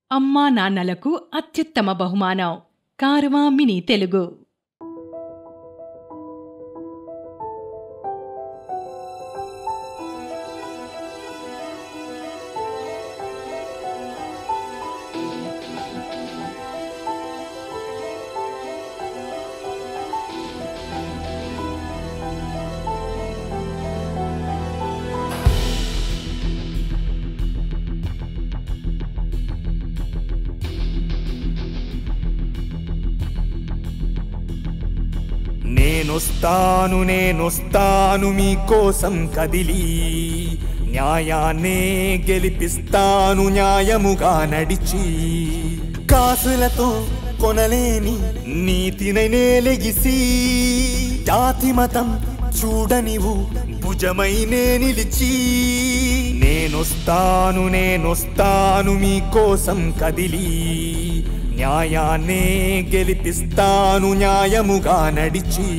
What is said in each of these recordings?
అమ్మా నాన్నలకు అత్యుత్తమ బహుమానం కారవా మినీ తెలుగు నేనొస్తాను నేనొస్తాను మీకోసం కదిలి న్యాయాన్నే గెలిపిస్తాను న్యాయముగా నడిచి కాసులతో కొనలేని నీతినైనే లెగిసి జాతి మతం చూడనివు భుజమైనే నిలిచి నేనొస్తాను నేనొస్తాను మీకోసం కదిలి న్యాయాన్నే గెలిపిస్తాను న్యాయముగా నడిచి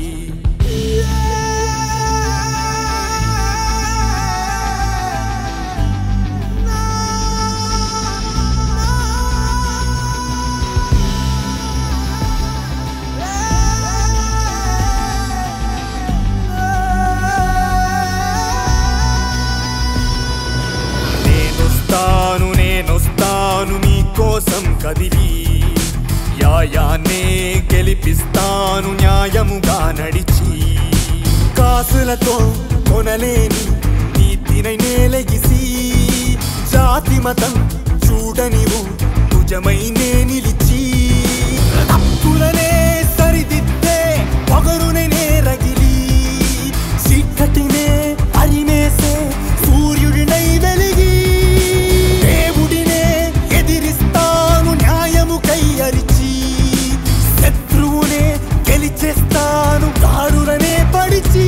నేనొస్తాను నేనొస్తాను మీకోసం కదిలి న్యాయాన్నే గెలిపిస్తాను న్యాయముగా నడిచి కాసులతో కొనలేని నీతినై నేలగిసి జాతి మతం చూడనివు భుజమైనే నిలిచి తప్పులనే సరిదిద్దే పొగరునే రగిలి చీకటినే అరిమేసే సూర్యుడినై వెలిగి దేవుడినే ఎదిరిస్తాను న్యాయము కై అరిచి శత్రువునే గెలిచేస్తాను దారులనే పడిచి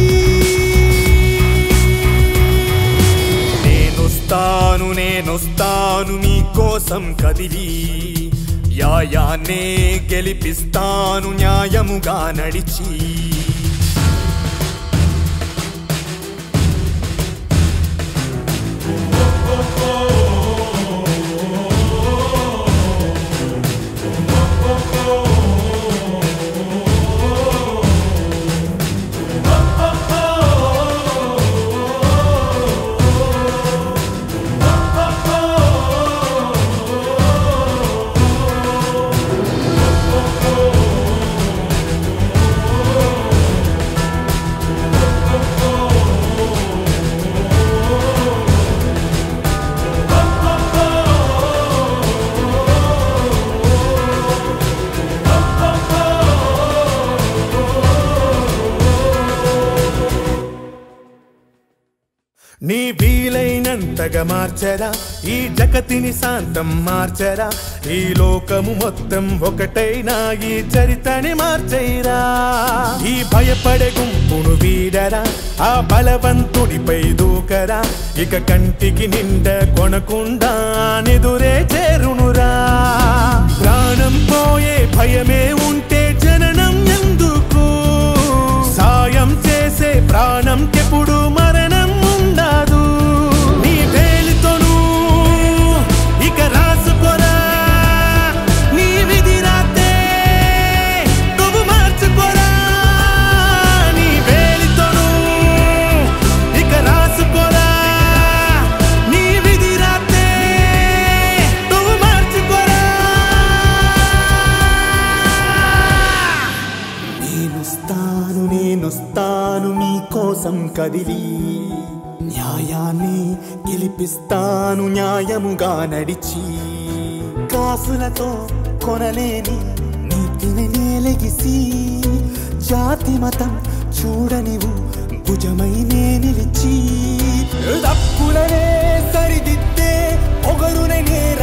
నేనొస్తాను నేనొస్తాను మీకోసం కదిలి యాయాన్నే గెలిపిస్తాను న్యాయముగా నడిచి నీ వీలైనంతగా మార్చరా ఈ జగతిని శాంతం మార్చరా ఈ లోకము మొత్తం ఒకటైనా ఈ చరితని మార్చైరా ఈ భయపడే గుంపును వీడరా ఆ బలవంతుడిపై దూకరా ఇక కంటికి నిండ కొనకుండా నిదురే చేరునురా ప్రాణం పోయే భయమే ఉంటే జననం ఎందుకు సాయం చేసే ప్రాణంకెప్పుడు మరణం ఉండదు నీ వేలితోనూ ఇక రాసుకోరా నీ విధి రాతే నువ్వు మార్చుకోరా నీ వేలితోనూ ఇక రాసుకోరా నీ విధి రాతే నువ్వు మార్చుకోరా నేనొస్తాను నేనొస్తాను మీకోసం కదిలి న్యాయాన్ని గెలిపిస్తాను న్యాయముగా నడిచి కాసులతో కొనలేని నీతిని నేలగిసి జాతి మతం చూడనివు భుజమైనే నిలిచి తప్పులనే సరిదిద్దే పొగరునే